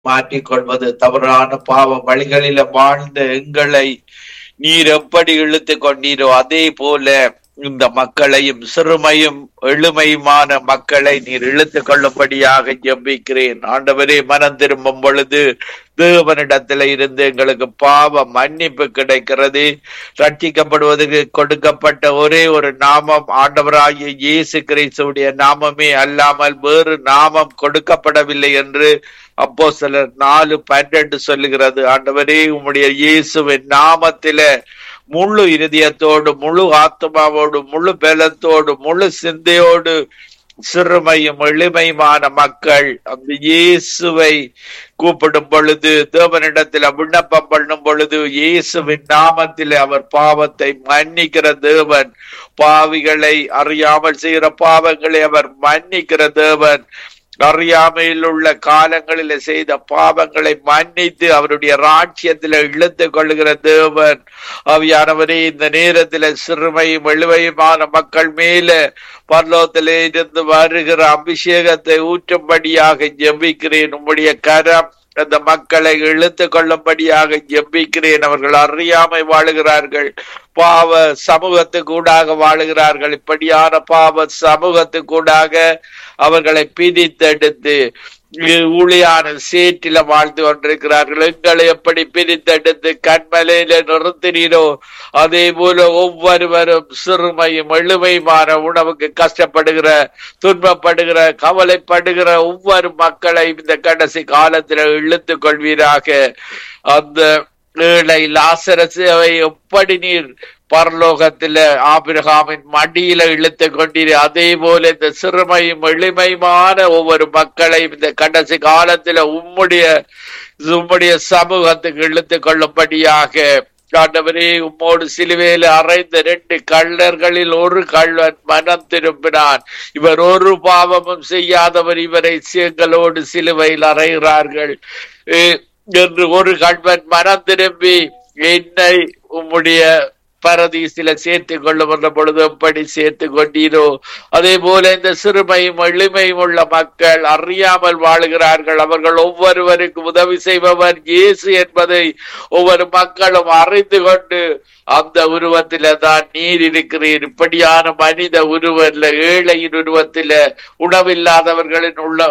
மாற்றிக்கொள்வது தவறான பாவ வழிகளில வாழ்ந்த எங்களை நீர் எப்படி இழுத்து கொண்டீரோ அதே போல இந்த மக்களையும் சிறுமையும் எளிமையுமான மக்களை நீர் இழுத்து கொள்ளும்படியாக ஜெபிக்கிறேன் ஆண்டவரே மனம் திரும்பும் பொழுது தேவனிடத்துல இருந்து எங்களுக்கு பாவ மன்னிப்பு கிடைக்கிறது ரட்சிக்கப்படுவதற்கு கொடுக்கப்பட்ட ஒரே ஒரு நாமம் ஆண்டவராகிய இயேசு கிறிஸ்துடைய நாமமே அல்லாமல் வேறு நாமம் கொடுக்கப்படவில்லை என்று அப்போ சிலர் நாலு பன்னெண்டு சொல்லுகிறது ஆண்டவரே உம்முடைய இயேசுவின் நாமத்தில முழு இருதயத்தோடு முழு ஆத்மாவோடு முழு பலத்தோடு முழு சிந்தையோடு சிறுமையும் எளிமையுமான மக்கள் அந்த இயேசுவை கூப்பிடும் பொழுது தேவனிடத்தில் விண்ணப்பம் பண்ணும் பொழுது இயேசுவின் நாமத்தில் அவர் பாவத்தை மன்னிக்கிற தேவன் பாவிகளை அறியாமல் செய்கிற பாவங்களை அவர் மன்னிக்கிற தேவன் அறியாமையில் உள்ள காலங்களில செய்த பாவங்களை மன்னித்து அவருடைய ராட்சியத்தில் இழுத்து கொள்கிற தேவன் அவையானவரே இந்த நேரத்துல சிறுமையும் எளிமையுமான மக்கள் மேல பர்லோகத்திலே இருந்து வருகிற அபிஷேகத்தை ஊற்றும்படியாக ஜெபிக்கிறேன் உம்முடைய கரம் அந்த மக்களை இழுத்து கொள்ளும்படியாக ஜெபிக்கிறேன் அவர்கள் அறியாமை வாழுகிறார்கள் பாவ சமூகத்துக்கூடாக வாழுகிறார்கள் இப்படியான பாவ சமூகத்துக்கூடாக அவர்களை பிரித்தெடுத்து ஊழியான சேற்றில வாழ்ந்து கொண்டிருக்கிறார்கள் எங்களை எப்படி பிரித்தெடுத்து கண்மலையில நிறுத்தினீரோ அதே போல ஒவ்வொருவரும் சிறுமையும் எளிமையுமான உணவுக்கு கஷ்டப்படுகிற துன்பப்படுகிற கவலைப்படுகிற ஒவ்வொரு மக்களை இந்த கடைசி காலத்துல இழுத்து கொள்வீராக அந்த ஏழை லாசரசை எப்படி நீர் பரலோகத்துல ஆபிரகாமின் மடியில இழுத்து கொண்டீர் அதே போல இந்த சிறுமையும் எளிமையுமான ஒவ்வொரு மக்களையும் இந்த கடைசி காலத்துல உம்முடைய உம்முடைய சமூகத்துக்கு இழுத்து கொள்ளும்படியாக ஆண்டவரே உம்மோடு சிலுவையில் அறைந்த ரெண்டு கள்ளர்களில் ஒரு கள்ளன் மனம் திரும்பினான் இவர் ஒரு பாவமும் செய்யாதவர் இவரை எங்களோடு சிலுவையில் அறைகிறார்கள் என்று ஒரு கண்வன் மனம் திரும்பி என்னை உம்முடைய பரதீசில சேர்த்து கொள்ளும் என்ற பொழுது எப்படி சேர்த்து கொண்டீரோ அதே போல இந்த சிறுமையும் எளிமையும் உள்ள மக்கள் அறியாமல் வாழுகிறார்கள் அவர்கள் ஒவ்வொருவருக்கும் உதவி செய்பவர் இயேசு என்பதை ஒவ்வொரு மக்களும் அறிந்து கொண்டு அந்த உருவத்தில தான் நீர் இருக்கிறீர் இப்படியான மனித உருவத்தில் ஏழையின் உருவத்தில உணவில்லாதவர்களின் உள்ள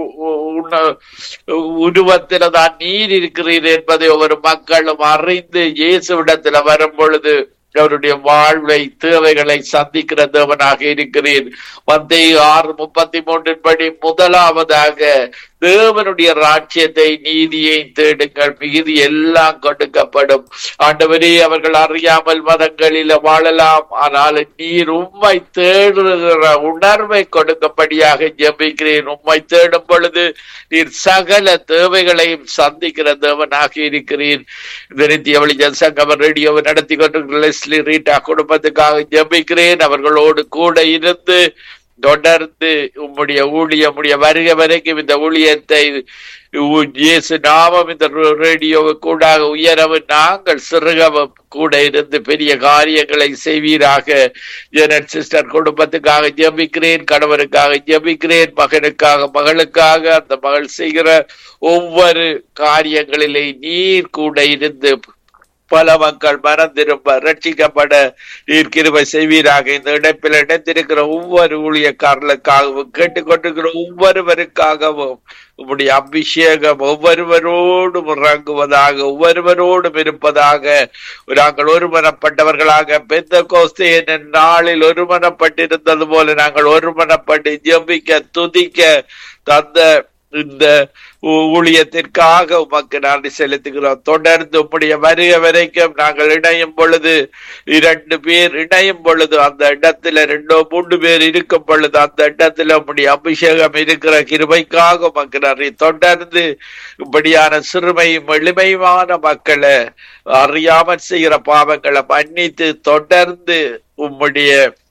உருவத்தில தான் நீர் இருக்கிறீர் என்பதை ஒவ்வொரு மக்களும் அறிந்து இயேசுவிடத்துல வரும் பொழுது அவருடைய வாழ்வை தேவைகளை சந்திக்கிற தேவனாக இருக்கிறேன் மத்திய ஆறு முப்பத்தி மூன்றின் படி முதலாவதாக தேவனுடைய ராட்சியத்தை நீதியை தேடுங்கள் மிகுதி எல்லாம் கொடுக்கப்படும் ஆண்டவரே அவர்கள் அறியாமல் மதங்களில வாழலாம் ஆனால் நீர் உண்மை தேடுகிற உணர்வை கொடுக்கப்படியாக ஜெபிக்கிறேன் உண்மை தேடும் பொழுது நீர் சகல தேவைகளையும் சந்திக்கிற தேவனாக இருக்கிறீர் இந்த நித்திய வழி ஜனசங்கம் ரேடியோவை நடத்தி கொண்டிருக்கிற லெஸ்லி ரீட்டா குடும்பத்துக்காக ஜெபிக்கிறேன் அவர்களோடு கூட இருந்து தொடர்ந்து உம்முடைய ஊழியம் உடைய வருகை வரைக்கும் இந்த ஊழியத்தை இயேசு நாமம் இந்த ரேடியோவை கூட உயரவும் நாங்கள் சிறுகவும் கூட இருந்து பெரிய காரியங்களை செய்வீராக ஜெனட் சிஸ்டர் குடும்பத்துக்காக ஜபிக்கிறேன் கணவருக்காக ஜபிக்கிறேன் மகனுக்காக மகளுக்காக அந்த மகள் செய்கிற ஒவ்வொரு காரியங்களிலே நீர் கூட இருந்து பல மக்கள் மனம் திரும்ப ரட்சிக்கப்பட நீர் கிருபை செய்வீராக இந்த இணைப்பில் இணைந்திருக்கிற ஒவ்வொரு ஊழியக்காரர்களுக்காகவும் கேட்டுக்கொண்டிருக்கிற ஒவ்வொருவருக்காகவும் உம்முடைய அபிஷேகம் ஒவ்வொருவரோடும் இறங்குவதாக ஒவ்வொருவரோடும் இருப்பதாக நாங்கள் ஒருமனப்பட்டவர்களாக பெந்த கோஸ்தே என்ற நாளில் ஒருமனப்பட்டிருந்தது போல நாங்கள் ஒருமனப்பட்டு ஜெபிக்க துதிக்க தந்த இந்த ஊழியத்திற்காக உமக்கு நன்றி செலுத்துகிறோம் தொடர்ந்து உம்முடைய வருக வரைக்கும் நாங்கள் இணையும் பொழுது இரண்டு பேர் இணையும் பொழுது அந்த இடத்துல ரெண்டோ மூன்று பேர் இருக்கும் பொழுது அந்த இடத்துல உம்முடைய அபிஷேகம் இருக்கிற கிருபைக்காக உமக்கு நன்றி தொடர்ந்து இப்படியான சிறுமையும் எளிமையுமான மக்களை அறியாமல் செய்கிற பாவங்களை மன்னித்து தொடர்ந்து உம்முடைய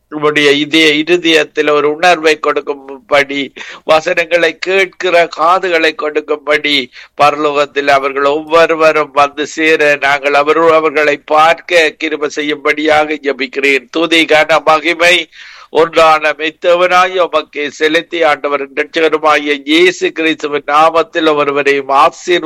உம்முடைய இதய இருதயத்தில் ஒரு உணர்வை கொடுக்கும்படி வசனங்களை கேட்கிற காதுகளை கொடுக்கும்படி பரலோகத்தில் அவர்கள் ஒவ்வொருவரும் வந்து சேர நாங்கள் அவர் அவர்களை பார்க்க கிருப செய்யும்படியாக ஜபிக்கிறேன் துதி கன மகிமை ஒன்றான மெத்தவனாய் உமக்கு செலுத்தி ஆண்டவர் ரட்சகருமாகிய இயேசு கிறிஸ்துவின் நாமத்தில் ஒருவரையும் ஆசீர்